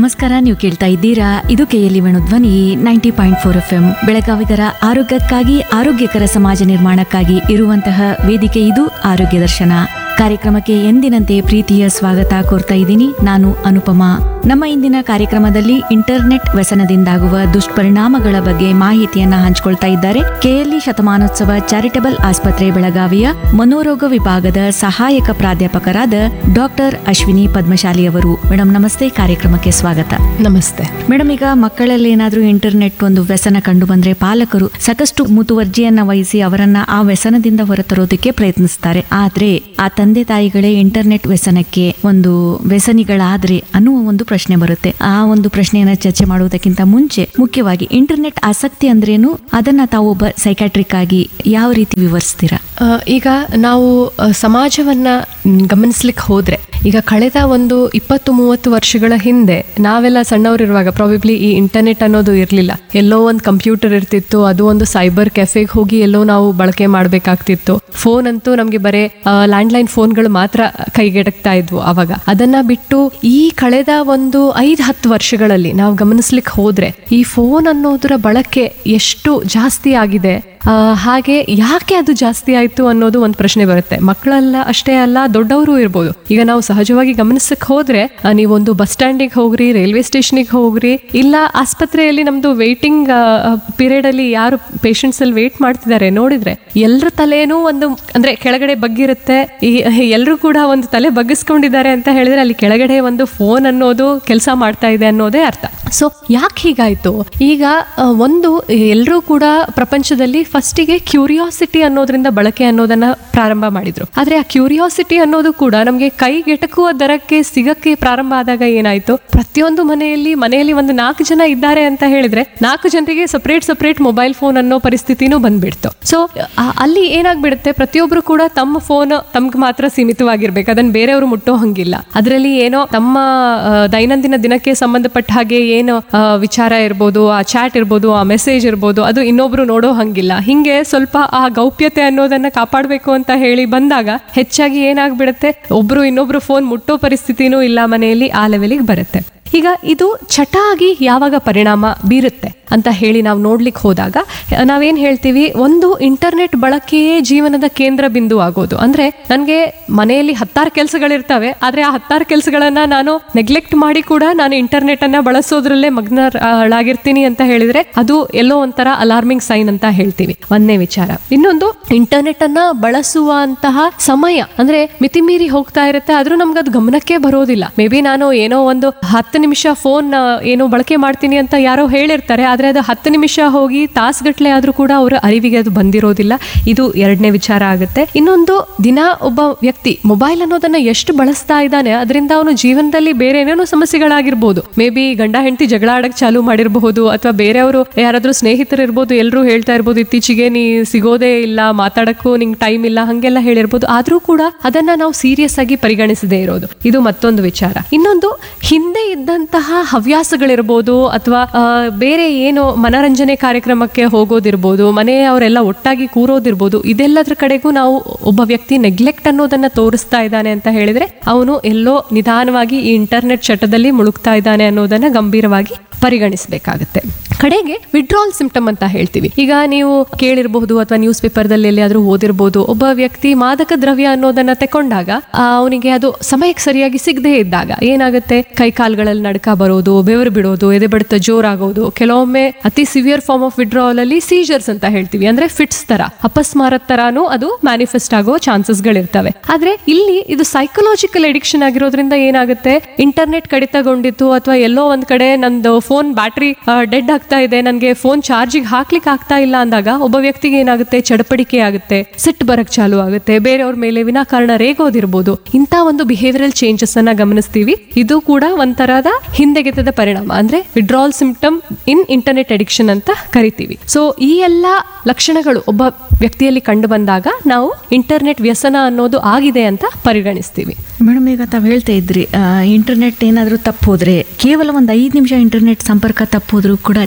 ನಮಸ್ಕಾರ ನೀವು ಕೇಳ್ತಾ ಇದ್ದೀರಾ ಇದು KLE Venu Dhwani ninety point four F M ಬೆಳಗಾವಿಗರ ಆರೋಗ್ಯಕ್ಕಾಗಿ ಆರೋಗ್ಯಕರ ಸಮಾಜ ನಿರ್ಮಾಣಕ್ಕಾಗಿ ಇರುವಂತಹ ವೇದಿಕೆ ಇದು ಆರೋಗ್ಯ ದರ್ಶನ ಕಾರ್ಯಕ್ರಮಕ್ಕೆ ಎಂದಿನಂತೆ ಪ್ರೀತಿಯ ಸ್ವಾಗತ ಕೋರ್ತಾ ಇದ್ದೀನಿ ನಾನು ಅನುಪಮಾ ನಮ್ಮ ಇಂದಿನ ಕಾರ್ಯಕ್ರಮದಲ್ಲಿ ಇಂಟರ್ನೆಟ್ ವ್ಯಸನದಿಂದಾಗುವ ದುಷ್ಪರಿಣಾಮಗಳ ಬಗ್ಗೆ ಮಾಹಿತಿಯನ್ನ ಹಂಚಿಕೊಳ್ತಾ ಇದ್ದಾರೆ ಕೆಎಲ್ಇ ಶತಮಾನೋತ್ಸವ ಚಾರಿಟಬಲ್ ಆಸ್ಪತ್ರೆ ಬೆಳಗಾವಿಯ ಮನೋರೋಗ ವಿಭಾಗದ ಸಹಾಯಕ ಪ್ರಾಧ್ಯಾಪಕರಾದ ಡಾಕ್ಟರ್ ಅಶ್ವಿನಿ ಪದ್ಮಶಾಲಿ ಅವರು ಮೇಡಮ್ ನಮಸ್ತೆ ಕಾರ್ಯಕ್ರಮಕ್ಕೆ ಸ್ವಾಗತ ನಮಸ್ತೆ ಮೇಡಮ್ ಈಗ ಮಕ್ಕಳಲ್ಲಿ ಏನಾದ್ರೂ ಇಂಟರ್ನೆಟ್ ಒಂದು ವ್ಯಸನ ಕಂಡು ಬಂದ್ರೆ ಪಾಲಕರು ಸಾಕಷ್ಟು ಮುತುವರ್ಜಿಯನ್ನ ವಹಿಸಿ ಅವರನ್ನ ಆ ವ್ಯಸನದಿಂದ ಹೊರತರೋದಕ್ಕೆ ಪ್ರಯತ್ನಿಸ್ತಾರೆ ಆದ್ರೆ ಆ ತಂದೆ ತಾಯಿಗಳೇ ಇಂಟರ್ನೆಟ್ ವ್ಯಸನಕ್ಕೆ ಒಂದು ವ್ಯಸನಿಗಳಾದ್ರೆ ಅನ್ನುವ ಒಂದು ಪ್ರಶ್ನೆ ಬರುತ್ತೆ ಆ ಒಂದು ಪ್ರಶ್ನೆಯನ್ನ ಚರ್ಚೆ ಮಾಡುವುದಕ್ಕಿಂತ ಮುಂಚೆ ಮುಖ್ಯವಾಗಿ ಇಂಟರ್ನೆಟ್ ಆಸಕ್ತಿ ಅಂದ್ರೇನು ಅದನ್ನ ತಾವು ಒಬ್ಬ ಸೈಕಾಟ್ರಿಕ್ ಆಗಿ ಯಾವ ರೀತಿ ವಿವರಿಸ್ತೀರಾ ಆ, ಈಗ ನಾವು ಆ, ಸಮಾಜವನ್ನ ಗಮನಿಸ್ಲಿಕ್ಕೆ ಹೋದ್ರೆ ಈಗ ಕಳೆದ ಒಂದು ಇಪ್ಪತ್ತು ಮೂವತ್ತು ವರ್ಷಗಳ ಹಿಂದೆ ನಾವೆಲ್ಲ ಸಣ್ಣವರಿರುವಾಗ ಪ್ರಾಬಬ್ಲಿ ಈ ಇಂಟರ್ನೆಟ್ ಅನ್ನೋದು ಇರಲಿಲ್ಲ ಎಲ್ಲೋ ಒಂದು ಕಂಪ್ಯೂಟರ್ ಇರ್ತಿತ್ತು ಅದು ಒಂದು ಸೈಬರ್ ಕೆಫೆಗೆ ಹೋಗಿ ಎಲ್ಲೋ ನಾವು ಬಳಕೆ ಮಾಡಬೇಕಾಗ್ತಿತ್ತು ಫೋನ್ ಅಂತೂ ನಮಗೆ ಬರೇ ಲ್ಯಾಂಡ್ಲೈನ್ ಫೋನ್ಗಳು ಮಾತ್ರ ಕೈಗೆಟಕ್ತಾ ಇದ್ವು ಅವಾಗ ಅದನ್ನ ಬಿಟ್ಟು ಈ ಕಳೆದ ಒಂದು ಐದು ಹತ್ತು ವರ್ಷಗಳಲ್ಲಿ ನಾವು ಗಮನಿಸ್ಲಿಕ್ಕೆ ಹೋದ್ರೆ ಈ ಫೋನ್ ಅನ್ನೋದರ ಬಳಕೆ ಎಷ್ಟು ಜಾಸ್ತಿ ಆಗಿದೆ ಆ, ಹಾಗೆ ಯಾಕೆ ಅದು ಜಾಸ್ತಿ ಆಯ್ತು ಅನ್ನೋದು ಒಂದು ಪ್ರಶ್ನೆ ಬರುತ್ತೆ ಮಕ್ಕಳಲ್ಲ ಅಷ್ಟೇ ಅಲ್ಲ ದೊಡ್ಡವರು ಇರ್ಬೋದು ಈಗ ನಾವು ಸಹಜವಾಗಿ ಗಮನಿಸಕ್ ಹೋದ್ರೆ ಆ, ನೀವೊಂದು ಬಸ್ ಸ್ಟ್ಯಾಂಡಿಗೆ ಹೋಗ್ರಿ ರೈಲ್ವೆ ಸ್ಟೇಷನ್ಗೆ ಹೋಗ್ರಿ ಇಲ್ಲ ಆಸ್ಪತ್ರೆಯಲ್ಲಿ ನಮ್ದು ವೇಟಿಂಗ್ ಪೀರಿಯಡ್ ಅಲ್ಲಿ ಯಾರು ಪೇಷಂಟ್ಸ್ ಅಲ್ಲಿ ವೇಟ್ ಮಾಡ್ತಿದ್ದಾರೆ ನೋಡಿದ್ರೆ ಎಲ್ರ ತಲೆನೂ ಒಂದು ಅಂದ್ರೆ ಕೆಳಗಡೆ ಬಗ್ಗಿರುತ್ತೆ ಈ ಎಲ್ಲರೂ ಕೂಡ ಒಂದು ತಲೆ ಬಗ್ಗಿಸ್ಕೊಂಡಿದ್ದಾರೆ ಅಂತ ಹೇಳಿದ್ರೆ ಅಲ್ಲಿ ಕೆಳಗಡೆ ಒಂದು ಫೋನ್ ಅನ್ನೋದು ಕೆಲಸ ಮಾಡ್ತಾ ಇದೆ ಅನ್ನೋದೇ ಅರ್ಥ ಸೊ ಯಾಕೆ ಹೀಗಾಯ್ತು ಈಗ ಆ, ಒಂದು ಎಲ್ಲರೂ ಕೂಡ ಪ್ರಪಂಚದಲ್ಲಿ ಫಸ್ಟಿಗೆ ಕ್ಯೂರಿಯಾಸಿಟಿ ಅನ್ನೋದ್ರಿಂದ ಬಳಕೆ ಅನ್ನೋದನ್ನ ಪ್ರಾರಂಭ ಮಾಡಿದ್ರು ಆದ್ರೆ ಆ ಕ್ಯೂರಿಯಾಸಿಟಿ ಅನ್ನೋದು ಕೂಡ ನಮಗೆ ಕೈಗೆಟಕುವ ದರಕ್ಕೆ ಸಿಗಕ್ಕೆ ಪ್ರಾರಂಭ ಆದಾಗ ಏನಾಯ್ತು ಪ್ರತಿಯೊಂದು ಮನೆಯಲ್ಲಿ ಮನೆಯಲ್ಲಿ ಒಂದು ನಾಲ್ಕು ಜನ ಇದ್ದಾರೆ ಅಂತ ಹೇಳಿದ್ರೆ ನಾಲ್ಕು ಜನರಿಗೆ ಸಪರೇಟ್ ಸಪರೇಟ್ ಮೊಬೈಲ್ ಫೋನ್ ಅನ್ನೋ ಪರಿಸ್ಥಿತಿನೂ ಬಂದ್ಬಿಡ್ತು ಸೊ ಅಲ್ಲಿ ಏನಾಗ್ಬಿಡುತ್ತೆ ಪ್ರತಿಯೊಬ್ರು ಕೂಡ ತಮ್ಮ ಫೋನ್ ತಮ್ಗೆ ಮಾತ್ರ ಸೀಮಿತವಾಗಿರ್ಬೇಕು ಅದನ್ನ ಬೇರೆಯವರು ಮುಟ್ಟೋ ಹಂಗಿಲ್ಲ ಅದರಲ್ಲಿ ಏನೋ ತಮ್ಮ ಆ, ದೈನಂದಿನ ದಿನಕ್ಕೆ ಸಂಬಂಧಪಟ್ಟ ಹಾಗೆ ಏನು ಆ, ವಿಚಾರ ಇರ್ಬೋದು ಆ ಚಾಟ್ ಇರ್ಬೋದು ಆ ಮೆಸೇಜ್ ಇರ್ಬೋದು ಅದು ಇನ್ನೊಬ್ರು ನೋಡೋ ಹಂಗಿಲ್ಲ ಹಿಂಗೆ ಸ್ವಲ್ಪ ಆ ಗೌಪ್ಯತೆ ಅನ್ನೋದನ್ನ ಕಾಪಾಡಬೇಕು ಅಂತ ಹೇಳಿ ಬಂದಾಗ ಹೆಚ್ಚಾಗಿ ಏನಾಗ್ಬಿಡುತ್ತೆ ಒಬ್ರು ಇನ್ನೊಬ್ರು ಫೋನ್ ಮುಟ್ಟೋ ಪರಿಸ್ಥಿತಿನೂ ಇಲ್ಲ ಮನೆಯಲ್ಲಿ ಆ ಲೆವೆಲಿಗೆ ಬರುತ್ತೆ ಈಗ ಇದು ಚಟ ಆಗಿ ಯಾವಾಗ ಪರಿಣಾಮ ಬೀರುತ್ತೆ ಅಂತ ಹೇಳಿ ನಾವು ನೋಡ್ಲಿಕ್ಕೆ ಹೋದಾಗ ನಾವೇನ್ ಹೇಳ್ತೀವಿ ಒಂದು ಇಂಟರ್ನೆಟ್ ಬಳಕೆಯೇ ಜೀವನದ ಕೇಂದ್ರ ಬಿಂದು ಆಗೋದು ಅಂದ್ರೆ ನನಗೆ ಮನೆಯಲ್ಲಿ ಹತ್ತಾರು ಕೆಲಸಗಳಿರ್ತವೆ ಆದ್ರೆ ಆ ಹತ್ತಾರು ಕೆಲಸಗಳನ್ನ ನಾನು ನೆಗ್ಲೆಕ್ಟ್ ಮಾಡಿ ಕೂಡ ನಾನು ಇಂಟರ್ನೆಟ್ ಅನ್ನ ಬಳಸೋದ್ರಲ್ಲೇ ಮಗ್ನಳಾಗಿರ್ತೀನಿ ಅಂತ ಹೇಳಿದ್ರೆ ಅದು ಎಲ್ಲೋ ಒಂಥರ ಅಲಾರ್ಮಿಂಗ್ ಸೈನ್ ಅಂತ ಹೇಳ್ತೀವಿ ಒಂದನೇ ವಿಚಾರ ಇನ್ನೊಂದು ಇಂಟರ್ನೆಟ್ ಅನ್ನ ಬಳಸುವಂತಹ ಸಮಯ ಅಂದ್ರೆ ಮಿತಿಮೀರಿ ಹೋಗ್ತಾ ಇರುತ್ತೆ ಆದ್ರೂ ನಮ್ಗೆ ಅದು ಗಮನಕ್ಕೆ ಬರೋದಿಲ್ಲ ಮೇ ಬಿ ನಾನು ಏನೋ ಒಂದು ಹತ್ತು ನಿಮಿಷ ಫೋನ್ ಏನೋ ಬಳಕೆ ಮಾಡ್ತೀನಿ ಅಂತ ಯಾರೋ ಹೇಳಿರ್ತಾರೆ ಆದ್ರೆ ಅದು ಹತ್ತು ನಿಮಿಷ ಹೋಗಿ ತಾಸ್ಗಟ್ಲೆ ಆದ್ರೂ ಕೂಡ ಅವರ ಅರಿವಿಗೆ ಅದು ಬಂದಿರೋದಿಲ್ಲ ಇದು ಎರಡನೇ ವಿಚಾರ ಆಗುತ್ತೆ ಇನ್ನೊಂದು ದಿನ ಒಬ್ಬ ವ್ಯಕ್ತಿ ಮೊಬೈಲ್ ಅನ್ನೋದನ್ನ ಎಷ್ಟು ಬಳಸ್ತಾ ಇದ್ದಾನೆ ಅದರಿಂದ ಅವನು ಜೀವನದಲ್ಲಿ ಬೇರೆ ಏನೇನೋ ಸಮಸ್ಯೆಗಳಾಗಿರ್ಬೋದು ಮೇ ಬಿ ಗಂಡ ಹೆಂಡತಿ ಜಗಳ ಆಡಕ್ ಚಾಲು ಮಾಡಿರಬಹುದು ಅಥವಾ ಬೇರೆಯವರು ಯಾರಾದ್ರೂ ಸ್ನೇಹಿತರು ಇರ್ಬೋದು ಎಲ್ಲರೂ ಹೇಳ್ತಾ ಇರ್ಬೋದು ಇತ್ತೀಚೆಗೆ ನೀ ಸಿಗೋದೇ ಇಲ್ಲ ಮಾತಾಡಕ್ಕೂ ನಿಂಗೆ ಟೈಮ್ ಇಲ್ಲ ಹಂಗೆಲ್ಲ ಹೇಳಿರ್ಬೋದು ಆದ್ರೂ ಕೂಡ ಅದನ್ನ ನಾವು ಸೀರಿಯಸ್ ಆಗಿ ಪರಿಗಣಿಸದೇ ಇರೋದು ಇದು ಮತ್ತೊಂದು ವಿಚಾರ ಇನ್ನೊಂದು ಹಿಂದೆ ಇದ್ದಂತಹ ಹವ್ಯಾಸಗಳಿರ್ಬೋದು ಅಥವಾ ಆ, ಬೇರೆ ಏನು ಮನರಂಜನೆ ಕಾರ್ಯಕ್ರಮಕ್ಕೆ ಹೋಗೋದಿರ್ಬೋದು ಮನೆಯವರೆಲ್ಲ ಒಟ್ಟಾಗಿ ಕೂರೋದಿರ್ಬೋದು ಇದೆಲ್ಲದ್ರ ಕಡೆಗೂ ನಾವು ಒಬ್ಬ ವ್ಯಕ್ತಿ ನೆಗ್ಲೆಕ್ಟ್ ಅನ್ನೋದನ್ನ ತೋರಿಸ್ತಾ ಇದ್ದಾನೆ ಅಂತ ಹೇಳಿದ್ರೆ ಅವನು ಎಲ್ಲೋ ನಿಧಾನವಾಗಿ ಈ ಇಂಟರ್ನೆಟ್ ಚಟದಲ್ಲಿ ಮುಳುಗ್ತಾ ಇದ್ದಾನೆ ಅನ್ನೋದನ್ನ ಗಂಭೀರವಾಗಿ ಪರಿಗಣಿಸಬೇಕಾಗುತ್ತೆ ಕಡೆಗೆ ವಿಡ್ರಾಲ್ ಸಿಂಪ್ಟಮ್ ಅಂತ ಹೇಳ್ತೀವಿ ಈಗ ನೀವು ಕೇಳಿರಬಹುದು ಅಥವಾ ನ್ಯೂಸ್ ಪೇಪರ್ದಲ್ಲಿ ಎಲ್ಲಿಯಾದ್ರೂ ಓದಿರ್ಬೋದು ಒಬ್ಬ ವ್ಯಕ್ತಿ ಮಾದಕ ದ್ರವ್ಯ ಅನ್ನೋದನ್ನ ತಕೊಂಡಾಗ ಅವನಿಗೆ ಅದು ಸಮಯಕ್ಕೆ ಸರಿಯಾಗಿ ಸಿಗದೆ ಇದ್ದಾಗ ಏನಾಗುತ್ತೆ ಕೈ ಕಾಲ್ಗಳಲ್ಲಿ ನಡ್ಕ ಬರೋದು ಬೆವರು ಬಿಡೋದು ಎದೆ ಬಡಿತ ಜೋರಾಗೋದು ಕೆಲವೊಮ್ಮೆ ಅತಿ ಸಿವಿಯರ್ ಫಾರ್ಮ್ ಆಫ್ ವಿಡ್ರಾವಲ್ ಅಲ್ಲಿ ಸೀಜರ್ಸ್ ಅಂತ ಹೇಳ್ತೀವಿ ಅಂದ್ರೆ ಫಿಟ್ಸ್ ತರ ಅಪಸ್ಮಾರದ ತರಾನು ಅದು ಮ್ಯಾನಿಫೆಸ್ಟ್ ಆಗೋ ಚಾನ್ಸಸ್ ಗಳಿರ್ತವೆ ಆದ್ರೆ ಇಲ್ಲಿ ಇದು ಸೈಕಲಾಜಿಕಲ್ ಎಡಿಕ್ಷನ್ ಆಗಿರೋದ್ರಿಂದ ಏನಾಗುತ್ತೆ ಇಂಟರ್ನೆಟ್ ಕಡಿತಗೊಂಡಿತ್ತು ಅಥವಾ ಎಲ್ಲೋ ಒಂದ್ ಕಡೆ ನಂದು ಫೋನ್ ಬ್ಯಾಟ್ರಿ ಡೆಡ್ ಆಗ್ತಾ ಇದೆ ನನಗೆ ಫೋನ್ ಚಾರ್ಜಿಗೆ ಹಾಕ್ಲಿಕ್ಕೆ ಆಗ್ತಾ ಇಲ್ಲ ಅಂದಾಗ ಒಬ್ಬ ವ್ಯಕ್ತಿಗೆ ಏನಾಗುತ್ತೆ ಚಡಪಡಿಕೆ ಆಗುತ್ತೆ ಸಿಟ್ಟು ಬರಕ್ ಚಾಲು ಆಗುತ್ತೆ ಬೇರೆಯವ್ರ ಮೇಲೆ ವಿನಾಕಾರಣ ರೇಗೋದಿರ್ಬೋದು ಇಂಥ ಒಂದು ಬಿಹೇವಿಯರಲ್ ಚೇಂಜಸ್ ಅನ್ನ ಗಮನಿಸ್ತೀವಿ ಇದು ಕೂಡ ಒಂಥರದ ಹಿಂದೆಗೆತದ ಪರಿಣಾಮ ಅಂದ್ರೆ withdrawal symptom in internet addiction ಅಂತ ಕರಿತೀವಿ ಸೊ ಈ ಎಲ್ಲ ಲಕ್ಷಣಗಳು ಒಬ್ಬ ವ್ಯಕ್ತಿಯಲ್ಲಿ ಕಂಡು ಬಂದಾಗ ನಾವು ಇಂಟರ್ನೆಟ್ ವ್ಯಸನ ಅನ್ನೋದು ಆಗಿದೆ ಅಂತ ಪರಿಗಣಿಸ್ತೀವಿ ಮೇಡಮ್ ಈಗ ತಾವು ಹೇಳ್ತಾ ಇದ್ರಿ ಆ, ಇಂಟರ್ನೆಟ್ ಏನಾದರೂ ತಪ್ಪೋದ್ರೆ ಕೇವಲ ಒಂದು ಐದು ನಿಮಿಷ ಇಂಟರ್ನೆಟ್ ಸಂಪರ್ಕ ತಪ್ಪೋದ್ರೂ ಕೂಡ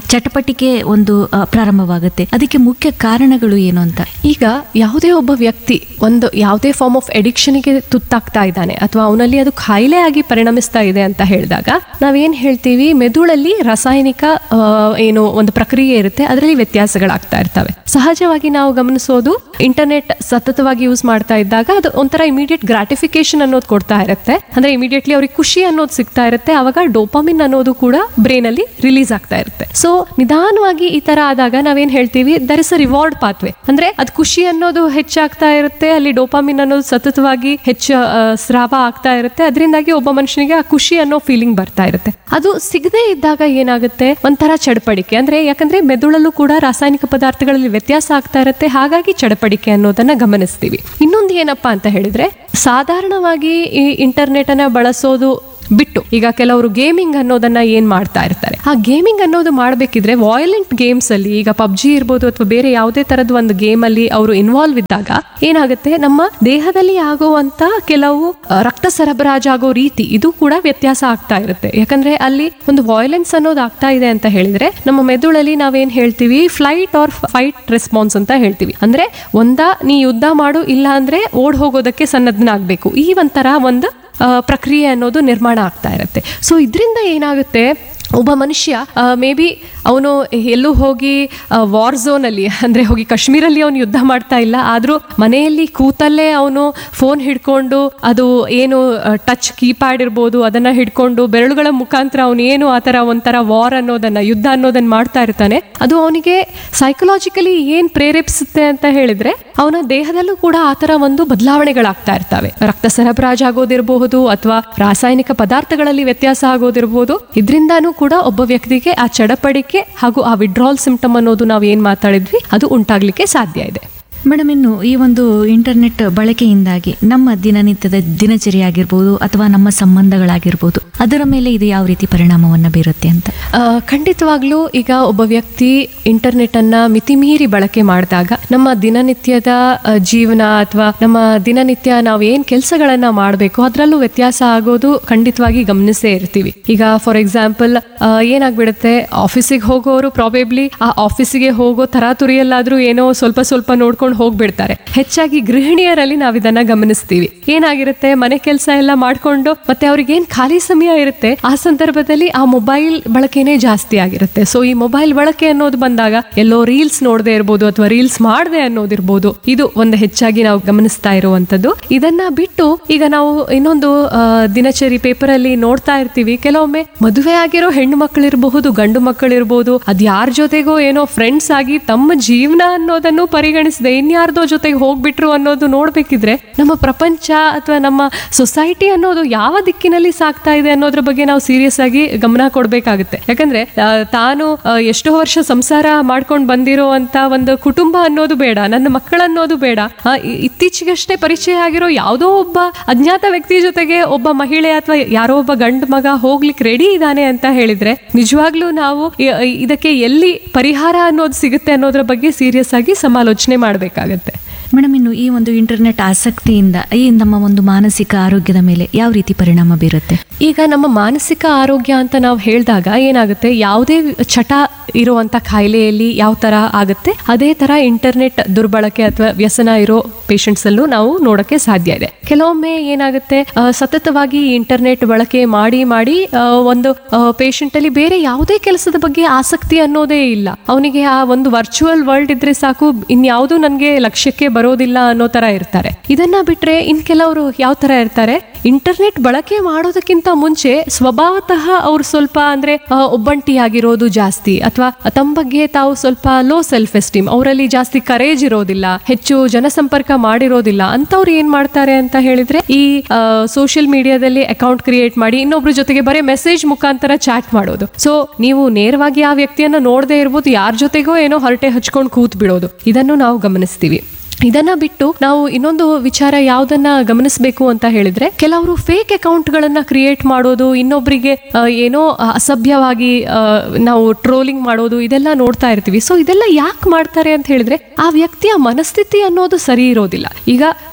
ಚಟಪಟಿಕೆ ಒಂದು ಆ, ಪ್ರಾರಂಭವಾಗುತ್ತೆ ಅದಕ್ಕೆ ಮುಖ್ಯ ಕಾರಣಗಳು ಏನು ಅಂತ ಈಗ ಯಾವುದೇ ಒಬ್ಬ ವ್ಯಕ್ತಿ ಒಂದು ಯಾವುದೇ ಫಾರ್ಮ್ ಆಫ್ ಎಡಿಕ್ಷನ್ಗೆ ತುತ್ತಾಗ್ತಾ ಇದ್ದಾನೆ ಅಥವಾ ಅವನಲ್ಲಿ ಅದು ಖಾಯಿಲೆ ಆಗಿ ಪರಿಣಮಿಸ್ತಾ ಇದೆ ಅಂತ ಹೇಳಿದಾಗ ನಾವೇನ್ ಹೇಳ್ತೀವಿ ಮೆದುಳಲ್ಲಿ ರಾಸಾಯನಿಕ ಆ, ಏನು ಒಂದು ಪ್ರಕ್ರಿಯೆ ಇರುತ್ತೆ ಅದರಲ್ಲಿ ವ್ಯತ್ಯಾಸಗಳಾಗ್ತಾ ಇರ್ತವೆ ಸಹಜವಾಗಿ ನಾವು ಗಮನಿಸೋದು ಇಂಟರ್ನೆಟ್ ಸತತವಾಗಿ ಯೂಸ್ ಮಾಡ್ತಾ ಇದ್ದಾಗ ಅದು ಒಂಥರ ಇಮಿಡಿಯೇಟ್ ಗ್ರಾಟಿಫಿಕೇಶನ್ ಅನ್ನೋದು ಕೊಡ್ತಾ ಇರುತ್ತೆ ಅಂದ್ರೆ ಇಮಿಡಿಯೇಟ್ಲಿ ಅವ್ರಿಗೆ ಖುಷಿ ಅನ್ನೋದು ಸಿಗ್ತಾ ಇರುತ್ತೆ ಅವಾಗ ಡೋಪಾಮಿನ್ ಅನ್ನೋದು ಕೂಡ ಬ್ರೈನ್ ಅಲ್ಲಿ ರಿಲೀಸ್ ಆಗ್ತಾ ಇರುತ್ತೆ ಸೊ ನಿಧಾನವಾಗಿ ಈ ತರ ಆದಾಗ ನಾವೇನ್ ಹೇಳ್ತೀವಿ there is a reward pathway ಅಂದ್ರೆ ಅದು ಖುಷಿ ಅನ್ನೋದು ಹೆಚ್ಚಾಗ್ತಾ ಇರುತ್ತೆ ಅಲ್ಲಿ ಡೋಪಾಮಿನ್ ಅನ್ನೋದು ಸತತವಾಗಿ ಹೆಚ್ಚು ಆ, ಸ್ರಾವ ಆಗ್ತಾ ಇರುತ್ತೆ ಅದರಿಂದಾಗಿ ಒಬ್ಬ ಮನುಷ್ಯನಿಗೆ ಆ ಖುಷಿ ಅನ್ನೋ ಫೀಲಿಂಗ್ ಬರ್ತಾ ಇರುತ್ತೆ ಅದು ಸಿಗದೇ ಇದ್ದಾಗ ಏನಾಗುತ್ತೆ ಒಂಥರ ಚಡಪಡಿಕೆ ಅಂದ್ರೆ ಯಾಕಂದ್ರೆ ಮೆದುಳಲ್ಲೂ ಕೂಡ ರಾಸಾಯನಿಕ ಪದಾರ್ಥಗಳಲ್ಲಿ ವ್ಯತ್ಯಾಸ ಆಗ್ತಾ ಇರುತ್ತೆ ಹಾಗಾಗಿ ಚಡಪಡಿಕೆ ಅನ್ನೋದನ್ನ ಗಮನಿಸ್ತೀವಿ ಇನ್ನೊಂದು ಏನಪ್ಪಾ ಅಂತ ಹೇಳಿದ್ರೆ ಸಾಧಾರಣವಾಗಿ ಈ ಇಂಟರ್ನೆಟ್ ಅನ್ನ ಬಳಸೋದು ಬಿಟ್ಟು ಈಗ ಕೆಲವರು ಗೇಮಿಂಗ್ ಅನ್ನೋದನ್ನ ಏನ್ ಮಾಡ್ತಾ ಇರ್ತಾರೆ ಆ ಗೇಮಿಂಗ್ ಅನ್ನೋದು ಮಾಡಬೇಕಿದ್ರೆ ವಾಯಲೆಂಟ್ ಗೇಮ್ಸ್ ಅಲ್ಲಿ ಈಗ ಪಬ್ಜಿ ಇರ್ಬೋದು ಅಥವಾ ಬೇರೆ ಯಾವುದೇ ತರದ ಒಂದು ಗೇಮ್ ಅಲ್ಲಿ ಅವರು ಇನ್ವಾಲ್ವ್ ಇದ್ದಾಗ ಏನಾಗುತ್ತೆ ನಮ್ಮ ದೇಹದಲ್ಲಿ ಆಗುವಂತ ಕೆಲವು ಆ, ರಕ್ತ ಸರಬರಾಜು ಆಗೋ ರೀತಿ ಇದು ಕೂಡ ವ್ಯತ್ಯಾಸ ಆಗ್ತಾ ಇರುತ್ತೆ ಯಾಕಂದ್ರೆ ಅಲ್ಲಿ ಒಂದು ವಾಯಲೆನ್ಸ್ ಅನ್ನೋದು ಆಗ್ತಾ ಇದೆ ಅಂತ ಹೇಳಿದ್ರೆ ನಮ್ಮ ಮೆದುಳಲ್ಲಿ ನಾವೇನ್ ಹೇಳ್ತೀವಿ ಫ್ಲೈಟ್ ಆರ್ ಫೈಟ್ ರೆಸ್ಪಾನ್ಸ್ ಅಂತ ಹೇಳ್ತೀವಿ ಅಂದ್ರೆ ಒಂದ ನೀ ಯುದ್ಧ ಮಾಡು ಇಲ್ಲ ಅಂದ್ರೆ ಓಡ್ ಹೋಗೋದಕ್ಕೆ ಸನ್ನದ್ಧನಾಗ್ಬೇಕು ಈ ಒಂಥರ ಒಂದು ಆ, ಪ್ರಕ್ರಿಯೆ ಅನ್ನೋದು ನಿರ್ಮಾಣ ಆಗ್ತಾ ಇರುತ್ತೆ ಸೊ ಇದರಿಂದ ಏನಾಗುತ್ತೆ ಒಬ್ಬ ಮನುಷ್ಯ ಮೇ ಬಿ ಅವನು ಎಲ್ಲೂ ಹೋಗಿ ವಾರ್ ಝೋನಲ್ಲಿ ಅಂದರೆ ಹೋಗಿ ಕಾಶ್ಮೀರಲ್ಲಿ ಅವನು ಯುದ್ಧ ಮಾಡ್ತಾ ಇಲ್ಲ ಆದರೂ ಮನೆಯಲ್ಲಿ ಕೂತಲ್ಲೇ ಅವನು ಫೋನ್ ಹಿಡ್ಕೊಂಡು ಅದು ಏನು ಟಚ್ ಕೀಪ್ಯಾಡ್ ಇರ್ಬೋದು ಅದನ್ನು ಹಿಡ್ಕೊಂಡು ಬೆರಳುಗಳ ಮುಖಾಂತರ ಅವನು ಏನು ಆ ಥರ ಒಂಥರ ವಾರ್ ಅನ್ನೋದನ್ನು ಯುದ್ಧ ಅನ್ನೋದನ್ನು ಮಾಡ್ತಾ ಇರ್ತಾನೆ ಅದು ಅವನಿಗೆ ಸೈಕಲಾಜಿಕಲಿ ಏನು ಪ್ರೇರೇಪಿಸುತ್ತೆ ಅಂತ ಹೇಳಿದ್ರೆ ಅವನ ದೇಹದಲ್ಲೂ ಕೂಡ ಆ ಥರ ಒಂದು ಬದಲಾವಣೆಗಳಾಗ್ತಾ ಇರ್ತವೆ ರಕ್ತ ಸರಬರಾಜು ಆಗೋದಿರಬಹುದು ಅಥವಾ ರಾಸಾಯನಿಕ ಪದಾರ್ಥಗಳಲ್ಲಿ ವ್ಯತ್ಯಾಸ ಆಗೋದಿರಬಹುದು ಇದರಿಂದಾನೂ ಕೂಡ ಒಬ್ಬ ವ್ಯಕ್ತಿಗೆ ಆ ಚಡಪಡಿಕೆ ಹಾಗೂ ಆ ವಿಡ್ರಾಲ್ ಸಿಂಪ್ಟಮ್ ಅನ್ನೋದು ನಾವು ಏನ್ ಮಾತಾಡಿದ್ವಿ ಅದು ಉಂಟಾಗ್ಲಿಕ್ಕೆ ಸಾಧ್ಯ ಇದೆ ಮೇಡಮ್ ಇನ್ನು ಈ ಒಂದು ಇಂಟರ್ನೆಟ್ ಬಳಕೆಯಿಂದಾಗಿ ನಮ್ಮ ದಿನನಿತ್ಯದ ದಿನಚರಿ ಆಗಿರ್ಬೋದು ಅಥವಾ ನಮ್ಮ ಸಂಬಂಧಗಳಾಗಿರ್ಬೋದು ಅದರ ಮೇಲೆ ಇದು ಯಾವ ರೀತಿ ಪರಿಣಾಮವನ್ನು ಬೀರುತ್ತೆ ಅಂತ ಆ, ಖಂಡಿತವಾಗ್ಲೂ ಈಗ ಒಬ್ಬ ವ್ಯಕ್ತಿ ಇಂಟರ್ನೆಟ್ ಅನ್ನ ಮಿತಿಮೀರಿ ಬಳಕೆ ಮಾಡಿದಾಗ ನಮ್ಮ ದಿನನಿತ್ಯದ ಆ, ಜೀವನ ಅಥವಾ ನಮ್ಮ ದಿನನಿತ್ಯ ನಾವು ಏನ್ ಕೆಲಸಗಳನ್ನ ಮಾಡಬೇಕು ಅದರಲ್ಲೂ ವ್ಯತ್ಯಾಸ ಆಗೋದು ಖಂಡಿತವಾಗಿ ಗಮನಿಸೇ ಇರ್ತೀವಿ ಈಗ ಫಾರ್ ಎಕ್ಸಾಂಪಲ್ ಏನಾಗ್ಬಿಡುತ್ತೆ ಆಫೀಸಿಗೆ ಹೋಗೋರು ಪ್ರಾಬೇಬ್ಲಿ ಆ ಆಫೀಸಿಗೆ ಹೋಗೋ ತರಾತುರಿಯಲ್ಲಾದ್ರೂ ಏನೋ ಸ್ವಲ್ಪ ಸ್ವಲ್ಪ ನೋಡ್ಕೊಂಡು ಹೋಗ್ಬಿಡ್ತಾರೆ ಹೆಚ್ಚಾಗಿ ಗೃಹಿಣಿಯರಲ್ಲಿ ನಾವು ಇದನ್ನ ಗಮನಿಸ್ತೀವಿ ಏನಾಗಿರುತ್ತೆ ಮನೆ ಕೆಲಸ ಎಲ್ಲ ಮಾಡ್ಕೊಂಡು ಮತ್ತೆ ಅವ್ರಿಗೆ ಏನ್ ಖಾಲಿ ಸಮಯ ಇರುತ್ತೆ ಆ ಸಂದರ್ಭದಲ್ಲಿ ಆ ಮೊಬೈಲ್ ಬಳಕೆನೇ ಜಾಸ್ತಿ ಆಗಿರುತ್ತೆ ಸೊ ಈ ಮೊಬೈಲ್ ಬಳಕೆ ಅನ್ನೋದು ಬಂದಾಗ ಎಲ್ಲೋ ರೀಲ್ಸ್ ನೋಡದೆ ಇರ್ಬೋದು ಅಥವಾ ರೀಲ್ಸ್ ಮಾಡದೆ ಅನ್ನೋದಿರ್ಬೋದು ಇದು ಒಂದು ಹೆಚ್ಚಾಗಿ ನಾವು ಗಮನಿಸ್ತಾ ಇರುವಂತದ್ದು ಇದನ್ನ ಬಿಟ್ಟು ಈಗ ನಾವು ಇನ್ನೊಂದು ಆ, ದಿನಚರಿ ಪೇಪರ್ ಅಲ್ಲಿ ನೋಡ್ತಾ ಇರ್ತೀವಿ ಕೆಲವೊಮ್ಮೆ ಮದುವೆ ಆಗಿರೋ ಹೆಣ್ಣು ಮಕ್ಕಳಿರಬಹುದು ಗಂಡು ಮಕ್ಕಳಿರ್ಬೋದು ಅದ್ ಯಾರ ಜೊತೆಗೋ ಏನೋ ಫ್ರೆಂಡ್ಸ್ ಆಗಿ ತಮ್ಮ ಜೀವನ ಅನ್ನೋದನ್ನು ಪರಿಗಣಿಸದೆ ಇನ್ಯಾರ್ದೋ ಜೊತೆಗೆ ಹೋಗ್ಬಿಟ್ರು ಅನ್ನೋದು ನೋಡ್ಬೇಕಿದ್ರೆ ನಮ್ಮ ಪ್ರಪಂಚ ಅಥವಾ ನಮ್ಮ ಸೊಸೈಟಿ ಅನ್ನೋದು ಯಾವ ದಿಕ್ಕಿನಲ್ಲಿ ಸಾಕ್ತಾ ಇದೆ ಅನ್ನೋದ್ರ ಬಗ್ಗೆ ನಾವು ಸೀರಿಯಸ್ ಆಗಿ ಗಮನ ಕೊಡ್ಬೇಕಾಗುತ್ತೆ ಯಾಕಂದ್ರೆ ಆ, ತಾನು ಆ, ಎಷ್ಟೋ ವರ್ಷ ಸಂಸಾರ ಮಾಡ್ಕೊಂಡು ಬಂದಿರೋ ಅಂತ ಒಂದು ಕುಟುಂಬ ಅನ್ನೋದು ಬೇಡ ನನ್ನ ಮಕ್ಕಳನ್ನೋದು ಬೇಡ ಆ, ಇ- ಇತ್ತೀಚೆಗಷ್ಟೇ ಪರಿಚಯ ಆಗಿರೋ ಯಾವುದೋ ಒಬ್ಬ ಅಜ್ಞಾತ ವ್ಯಕ್ತಿ ಜೊತೆಗೆ ಒಬ್ಬ ಮಹಿಳೆ ಅಥವಾ ಯಾರೋ ಒಬ್ಬ ಗಂಡು ಮಗ ಹೋಗ್ಲಿಕ್ಕೆ ರೆಡಿ ಇದ್ದಾನೆ ಅಂತ ಹೇಳಿದ್ರೆ ನಿಜವಾಗ್ಲೂ ನಾವು ಇ- ಇದಕ್ಕೆ ಎಲ್ಲಿ ಪರಿಹಾರ ಅನ್ನೋದು ಸಿಗುತ್ತೆ ಅನ್ನೋದ್ರ ಬಗ್ಗೆ ಸೀರಿಯಸ್ ಆಗಿ ಸಮಾಲೋಚನೆ ಮಾಡಬೇಕಾಗತ್ತೆ ಮೇಡಮ್ ಇನ್ನು ಈ ಒಂದು ಇಂಟರ್ನೆಟ್ ಆಸಕ್ತಿಯಿಂದ ಈ ನಮ್ಮ ಒಂದು ಮಾನಸಿಕ ಆರೋಗ್ಯದ ಮೇಲೆ ಯಾವ ರೀತಿ ಪರಿಣಾಮ ಬೀರುತ್ತೆ ಈಗ ನಮ್ಮ ಮಾನಸಿಕ ಆರೋಗ್ಯ ಅಂತ ನಾವು ಹೇಳಿದಾಗ ಏನಾಗುತ್ತೆ ಯಾವುದೇ ಚಟ ಇರುವಂತ ಕಾಯಿಲೆಯಲ್ಲಿ ಯಾವ ತರ ಆಗುತ್ತೆ ಅದೇ ತರ ಇಂಟರ್ನೆಟ್ ದುರ್ಬಳಕೆ ಅಥವಾ ವ್ಯಸನ ಇರೋ ಪೇಷಂಟ್ಸ್ ಅಲ್ಲೂ ನಾವು ನೋಡಕ್ಕೆ ಸಾಧ್ಯ ಇದೆ ಕೆಲವೊಮ್ಮೆ ಏನಾಗುತ್ತೆ ಆ, ಸತತವಾಗಿ ಇಂಟರ್ನೆಟ್ ಬಳಕೆ ಮಾಡಿ ಮಾಡಿ ಆ, ಒಂದು ಪೇಷಂಟ್ ಅಲ್ಲಿ ಬೇರೆ ಯಾವುದೇ ಕೆಲಸದ ಬಗ್ಗೆ ಆಸಕ್ತಿ ಅನ್ನೋದೇ ಇಲ್ಲ ಅವನಿಗೆ ಆ ಒಂದು ವರ್ಚುವಲ್ ವರ್ಲ್ಡ್ ಇದ್ರೆ ಸಾಕು ಇನ್ಯಾವುದು ನನಗೆ ಲಕ್ಷ್ಯಕ್ಕೆ ಬರೋದಿಲ್ಲ ಅನ್ನೋ ತರ ಇರ್ತಾರೆ ಇದನ್ನ ಬಿಟ್ರೆ ಇನ್ ಕೆಲವರು ಯಾವ ತರ ಇರ್ತಾರೆ ಇಂಟರ್ನೆಟ್ ಬಳಕೆ ಮಾಡೋದಕ್ಕಿಂತ ಮುಂಚೆ ಸ್ವಭಾವತಃ ಅವ್ರು ಸ್ವಲ್ಪ ಅಂದ್ರೆ ಆ, ಒಬ್ಬಂಟಿಯಾಗಿರೋದು ಜಾಸ್ತಿ ಅಥವಾ ತಮ್ಮ ಬಗ್ಗೆ ತಾವು ಸ್ವಲ್ಪ ಲೋ ಸೆಲ್ಫ್ ಎಸ್ಟೀಮ್ ಅವರಲ್ಲಿ ಜಾಸ್ತಿ ಕರೇಜ್ ಇರೋದಿಲ್ಲ ಹೆಚ್ಚು ಜನಸಂಪರ್ಕ ಮಾಡಿರೋದಿಲ್ಲ ಅಂತವ್ರು ಏನ್ ಮಾಡ್ತಾರೆ ಅಂತ ಹೇಳಿದ್ರೆ ಈ ಸೋಷಿಯಲ್ ಮೀಡಿಯಾದಲ್ಲಿ ಅಕೌಂಟ್ ಕ್ರಿಯೇಟ್ ಮಾಡಿ ಇನ್ನೊಬ್ರ ಜೊತೆಗೆ ಬರೀ ಮೆಸೇಜ್ ಮುಖಾಂತರ ಚಾಟ್ ಮಾಡೋದು ಸೊ ನೀವು ನೇರವಾಗಿ ಆ ವ್ಯಕ್ತಿಯನ್ನ ನೋಡದೆ ಇರ್ಬೋದು ಯಾರ ಜೊತೆಗೋ ಏನೋ ಹರಟೆ ಹಚ್ಕೊಂಡು ಕೂತ್ ಬಿಡೋದು ಇದನ್ನು ನಾವು ಗಮನಿಸ್ತೀವಿ ಇದನ್ನ ಬಿಟ್ಟು ನಾವು ಇನ್ನೊಂದು ವಿಚಾರ ಯಾವ್ದನ್ನ ಗಮನಿಸಬೇಕು ಅಂತ ಹೇಳಿದ್ರೆ ಕೆಲವರು ಫೇಕ್ ಅಕೌಂಟ್ಗಳನ್ನ ಕ್ರಿಯೇಟ್ ಮಾಡೋದು ಇನ್ನೊಬ್ಬರಿಗೆ ಆ, ಏನೋ ಅಸಭ್ಯವಾಗಿ ಆ, ನಾವು ಟ್ರೋಲಿಂಗ್ ಮಾಡೋದು ಇದೆಲ್ಲ ನೋಡ್ತಾ ಇರ್ತೀವಿ ಸೊ ಇದೆಲ್ಲ ಯಾಕೆ ಮಾಡ್ತಾರೆ ಅಂತ ಹೇಳಿದ್ರೆ ಆ ವ್ಯಕ್ತಿಯ ಮನಸ್ಥಿತಿ ಅನ್ನೋದು ಸರಿ ಇರೋದಿಲ್ಲ ಈಗ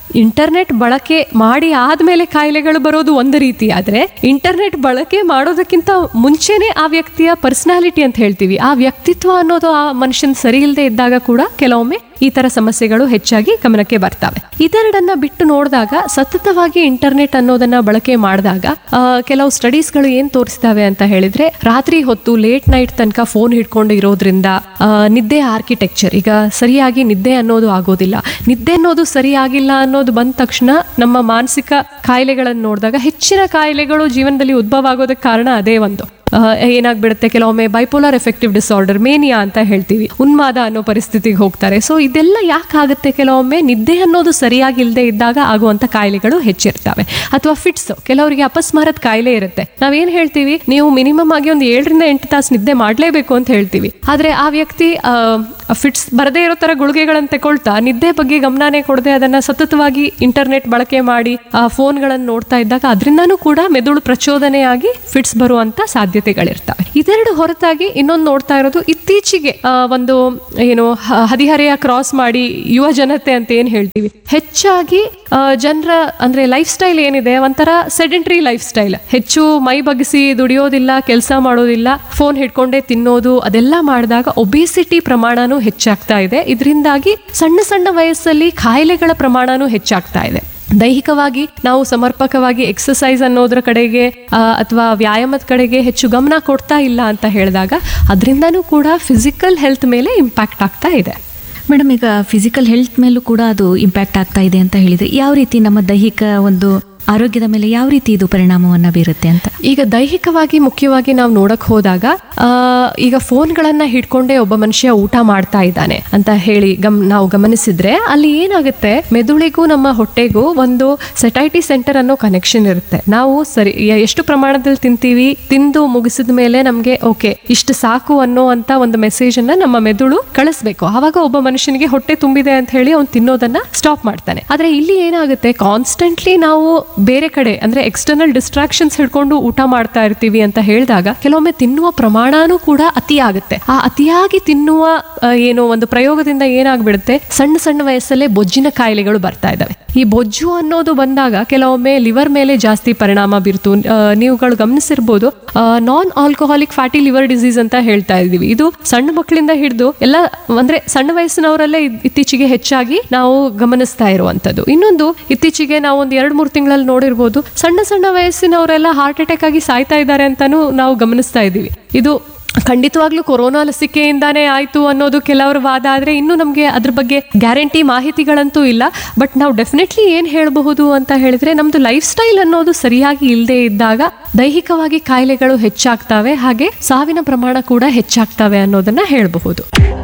ಇಂಟರ್ನೆಟ್ ಬಳಕೆ ಮಾಡಿ ಆದ್ಮೇಲೆ ಕಾಯಿಲೆಗಳು ಬರೋದು ಒಂದು ರೀತಿ ಆದ್ರೆ ಇಂಟರ್ನೆಟ್ ಬಳಕೆ ಮಾಡೋದಕ್ಕಿಂತ ಮುಂಚೆನೆ ಆ ವ್ಯಕ್ತಿಯ ಪರ್ಸನಾಲಿಟಿ ಅಂತ ಹೇಳ್ತೀವಿ ಆ ವ್ಯಕ್ತಿತ್ವ ಅನ್ನೋದು ಆ ಮನುಷ್ಯನ ಸರಿ ಇಲ್ಲದೆ ಇದ್ದಾಗ ಕೂಡ ಕೆಲವೊಮ್ಮೆ ಈ ತರ ಸಮಸ್ಯೆಗಳು ಹೆಚ್ಚಾಗಿ ಗಮನಕ್ಕೆ ಬರ್ತವೆ ಇದೆರಡನ್ನ ಬಿಟ್ಟು ನೋಡಿದಾಗ ಸತತವಾಗಿ ಇಂಟರ್ನೆಟ್ ಅನ್ನೋದನ್ನ ಬಳಕೆ ಮಾಡಿದಾಗ ಆ, ಕೆಲವು ಸ್ಟಡೀಸ್ಗಳು ಏನ್ ತೋರಿಸ್ತವೆ ಅಂತ ಹೇಳಿದ್ರೆ ರಾತ್ರಿ ಹೊತ್ತು ಲೇಟ್ ನೈಟ್ ತನಕ ಫೋನ್ ಹಿಡ್ಕೊಂಡು ಇರೋದ್ರಿಂದ ಆ, ನಿದ್ದೆ ಆರ್ಕಿಟೆಕ್ಚರ್ ಈಗ ಸರಿಯಾಗಿ ನಿದ್ದೆ ಅನ್ನೋದು ಆಗೋದಿಲ್ಲ ನಿದ್ದೆ ಅನ್ನೋದು ಸರಿಯಾಗಿಲ್ಲ ಅನ್ನೋದು ಬಂದ ತಕ್ಷಣ ನಮ್ಮ ಮಾನಸಿಕ ಕಾಯಿಲೆಗಳನ್ನು ನೋಡಿದಾಗ ಹೆಚ್ಚಿನ ಕಾಯಿಲೆಗಳು ಜೀವನದಲ್ಲಿ ಉದ್ಭವ ಆಗೋದಕ್ಕೆ ಕಾರಣ ಅದೇ ಒಂದು ಆ, ಏನಾಗ್ಬಿಡುತ್ತೆ ಕೆಲವೊಮ್ಮೆ ಬೈಪೋಲಾರ್ ಎಫೆಕ್ಟಿವ್ ಡಿಸಾರ್ಡರ್ ಮೇನಿಯಾ ಅಂತ ಹೇಳ್ತೀವಿ ಉನ್ಮಾದ ಅನ್ನೋ ಪರಿಸ್ಥಿತಿಗೆ ಹೋಗ್ತಾರೆ ಸೊ ಇದೆಲ್ಲ ಯಾಕಾಗುತ್ತೆ ಕೆಲವೊಮ್ಮೆ ನಿದ್ದೆ ಅನ್ನೋದು ಸರಿಯಾಗಿ ಇಲ್ಲದೆ ಇದ್ದಾಗ ಆಗುವಂತ ಕಾಯಿಲೆಗಳು ಹೆಚ್ಚಿರ್ತವೆ ಅಥವಾ ಫಿಟ್ಸ್ ಕೆಲವರಿಗೆ ಅಪಸ್ಮಾರದ ಕಾಯಿಲೆ ಇರುತ್ತೆ ನಾವೇನ್ ಹೇಳ್ತೀವಿ ನೀವು ಮಿನಿಮಮ್ ಆಗಿ ಒಂದು ಏಳರಿಂದ ಎಂಟು ತಾಸು ನಿದ್ದೆ ಮಾಡಲೇಬೇಕು ಅಂತ ಹೇಳ್ತೀವಿ ಆದ್ರೆ ಆ ವ್ಯಕ್ತಿ ಫಿಟ್ಸ್ ಬರದೇ ಇರೋ ತರ ಗುಳಿಗೆಗಳನ್ನು ತಗೊಳ್ತಾ ನಿದ್ದೆ ಬಗ್ಗೆ ಗಮನನೇ ಕೊಡದೆ ಅದನ್ನ ಸತತವಾಗಿ ಇಂಟರ್ನೆಟ್ ಬಳಕೆ ಮಾಡಿ ಆ ಫೋನ್ಗಳನ್ನು ನೋಡ್ತಾ ಇದ್ದಾಗ ಅದರಿಂದನೂ ಕೂಡ ಮೆದುಳು ಪ್ರಚೋದನೆಯಾಗಿ ಫಿಟ್ಸ್ ಬರುವಂತ ಸಾಧ್ಯತೆಗಳಿರ್ತವೆ ಇದೆರಡು ಹೊರತಾಗಿ ಇನ್ನೊಂದು ನೋಡ್ತಾ ಇರೋದು ಇತ್ತೀಚೆಗೆ ಆ, ಒಂದು ಏನು ಹ- ಹದಿಹರೆಯ ಕ್ರಾಸ್ ಮಾಡಿ ಯುವ ಜನತೆ ಅಂತ ಏನ್ ಹೇಳ್ತೀವಿ ಹೆಚ್ಚಾಗಿ ಜನರ ಅಂದ್ರೆ ಲೈಫ್ ಸ್ಟೈಲ್ ಏನಿದೆ ಒಂಥರ ಸೆಡೆಂಟ್ರಿ ಲೈಫ್ ಸ್ಟೈಲ್ ಹೆಚ್ಚು ಮೈ ಬಗ್ಗಿಸಿ ದುಡಿಯೋದಿಲ್ಲ ಕೆಲಸ ಮಾಡೋದಿಲ್ಲ ಫೋನ್ ಹಿಡ್ಕೊಂಡೇ ತಿನ್ನೋದು ಅದೆಲ್ಲ ಮಾಡಿದಾಗ ಒಬೇಸಿಟಿ ಪ್ರಮಾಣನೂ ಹೆಚ್ಚಾಗ್ತಾ ಇದೆ ಇದರಿಂದಾಗಿ ಸಣ್ಣ ಸಣ್ಣ ವಯಸ್ಸಲ್ಲಿ ಕಾಯಿಲೆಗಳ ಪ್ರಮಾಣನೂ ಹೆಚ್ಚಾಗ್ತಾ ಇದೆ ದೈಹಿಕವಾಗಿ ನಾವು ಸಮರ್ಪಕವಾಗಿ ಎಕ್ಸಸೈಸ್ ಅನ್ನೋದ್ರ ಕಡೆಗೆ ಅಥವಾ ವ್ಯಾಯಾಮದ ಕಡೆಗೆ ಹೆಚ್ಚು ಗಮನ ಕೊಡ್ತಾ ಇಲ್ಲ ಅಂತ ಹೇಳಿದಾಗ ಅದರಿಂದನೂ ಕೂಡ ಫಿಸಿಕಲ್ ಹೆಲ್ತ್ ಮೇಲೆ ಇಂಪ್ಯಾಕ್ಟ್ ಆಗ್ತಾ ಇದೆ ಮೇಡಮ್ ಈಗ ಫಿಸಿಕಲ್ ಹೆಲ್ತ್ ಮೇಲೂ ಕೂಡ ಅದು ಇಂಪ್ಯಾಕ್ಟ್ ಆಗ್ತಾ ಇದೆ ಅಂತ ಹೇಳಿದ್ರೆ ಯಾವ ರೀತಿ ನಮ್ಮ ದೈಹಿಕ ಒಂದು ಆರೋಗ್ಯದ ಮೇಲೆ ಯಾವ ರೀತಿ ಇದು ಪರಿಣಾಮವನ್ನ ಬೀರುತ್ತೆ ಅಂತ ಈಗ ದೈಹಿಕವಾಗಿ ಮುಖ್ಯವಾಗಿ ನಾವು ನೋಡಕ್ ಹೋದಾಗ ಆ, ಈಗ ಫೋನ್ಗಳನ್ನ ಹಿಡ್ಕೊಂಡೇ ಒಬ್ಬ ಮನುಷ್ಯ ಊಟ ಮಾಡ್ತಾ ಇದ್ದಾನೆ ಅಂತ ಹೇಳಿ ಗಮ್ ನಾವು ಗಮನಿಸಿದ್ರೆ ಅಲ್ಲಿ ಏನಾಗುತ್ತೆ ಮೆದುಳಿಗೂ ನಮ್ಮ ಹೊಟ್ಟೆಗೂ ಒಂದು ಸೆಟೈಟಿ ಸೆಂಟರ್ ಅನ್ನೋ ಕನೆಕ್ಷನ್ ಇರುತ್ತೆ ನಾವು ಸರಿ ಯ- ಎಷ್ಟು ಪ್ರಮಾಣದಲ್ಲಿ ತಿಂತೀವಿ ತಿಂದು ಮುಗಿಸಿದ ಮೇಲೆ ನಮ್ಗೆ ಓಕೆ ಇಷ್ಟು ಸಾಕು ಅನ್ನೋ ಅಂತ ಒಂದು ಮೆಸೇಜ್ ಅನ್ನ ನಮ್ಮ ಮೆದುಳು ಕಳಿಸ್ಬೇಕು ಆವಾಗ ಒಬ್ಬ ಮನುಷ್ಯನಿಗೆ ಹೊಟ್ಟೆ ತುಂಬಿದೆ ಅಂತ ಹೇಳಿ ಅವ್ನು ತಿನ್ನೋದನ್ನ ಸ್ಟಾಪ್ ಮಾಡ್ತಾನೆ ಆದ್ರೆ ಇಲ್ಲಿ ಏನಾಗುತ್ತೆ ಕಾನ್ಸ್ಟೆಂಟ್ಲಿ ನಾವು ಬೇರೆ ಕಡೆ ಅಂದ್ರೆ ಎಕ್ಸ್ಟರ್ನಲ್ ಡಿಸ್ಟ್ರಾಕ್ಷನ್ಸ್ ಹಿಡ್ಕೊಂಡು ಊಟ ಮಾಡ್ತಾ ಇರ್ತೀವಿ ಅಂತ ಹೇಳಿದಾಗ ಕೆಲವೊಮ್ಮೆ ತಿನ್ನುವ ಪ್ರಮಾಣನೂ ಕೂಡ ಅತಿ ಆಗುತ್ತೆ ಆ ಅತಿಯಾಗಿ ತಿನ್ನುವ ಆ, ಏನು ಒಂದು ಪ್ರಯೋಗದಿಂದ ಏನಾಗ್ಬಿಡುತ್ತೆ ಸಣ್ಣ ಸಣ್ಣ ವಯಸ್ಸಲ್ಲೇ ಬೊಜ್ಜಿನ ಕಾಯಿಲೆಗಳು ಬರ್ತಾ ಇದಾವೆ ಈ ಬೊಜ್ಜು ಅನ್ನೋದು ಬಂದಾಗ ಕೆಲವೊಮ್ಮೆ ಲಿವರ್ ಮೇಲೆ ಜಾಸ್ತಿ ಪರಿಣಾಮ ಬೀರ್ತು ಆ, ನೀವುಗಳು ಗಮನಿಸಿರ್ಬೋದು non alcoholic fatty liver disease ಅಂತ ಹೇಳ್ತಾ ಇದೀವಿ ಇದು ಸಣ್ಣ ಮಕ್ಕಳಿಂದ ಹಿಡಿದು ಎಲ್ಲ ಅಂದ್ರೆ ಸಣ್ಣ ವಯಸ್ಸಿನವರಲ್ಲೇ ಇದ್- ಇತ್ತೀಚೆಗೆ ಹೆಚ್ಚಾಗಿ ನಾವು ಗಮನಿಸ್ತಾ ಇರುವಂತದ್ದು ಇನ್ನೊಂದು ಇತ್ತೀಚೆಗೆ ನಾವು ಒಂದು ಎರಡ್ ಮೂರು ತಿಂಗಳಲ್ಲಿ ನೋಡಿರ್ಬೋದು ಸಣ್ಣ ಸಣ್ಣ ವಯಸ್ಸಿನವರೆಲ್ಲ ಹಾರ್ಟ್ ಅಟ್ಯಾಕ್ ಆಗಿ ಸಾಯ್ತಾ ಇದ್ದಾರೆ ಅಂತಾನೂ ನಾವು ಗಮನಿಸ್ತಾ ಇದ್ದೀವಿ ಇದು ಖಂಡಿತವಾಗ್ಲೂ ಕೊರೋನಾ ಲಸಿಕೆಯಿಂದಾನೇ ಆಯ್ತು ಅನ್ನೋದು ಕೆಲವರ ವಾದ ಆದ್ರೆ ಇನ್ನು ನಮಗೆ ಅದ್ರ ಬಗ್ಗೆ ಗ್ಯಾರಂಟಿ ಮಾಹಿತಿಗಳಂತೂ ಇಲ್ಲ ಬಟ್ ನಾವು ಡೆಫಿನೆಟ್ಲಿ ಏನ್ ಹೇಳಬಹುದು ಅಂತ ಹೇಳಿದ್ರೆ ನಮ್ದು ಲೈಫ್ ಸ್ಟೈಲ್ ಅನ್ನೋದು ಸರಿಯಾಗಿ ಇಲ್ಲದೆ ಇದ್ದಾಗ ದೈಹಿಕವಾಗಿ ಕಾಯಿಲೆಗಳು ಹೆಚ್ಚಾಗ್ತವೆ ಹಾಗೆ ಸಾವಿನ ಪ್ರಮಾಣ ಕೂಡ ಹೆಚ್ಚಾಗ್ತವೆ ಅನ್ನೋದನ್ನ ಹೇಳಬಹುದು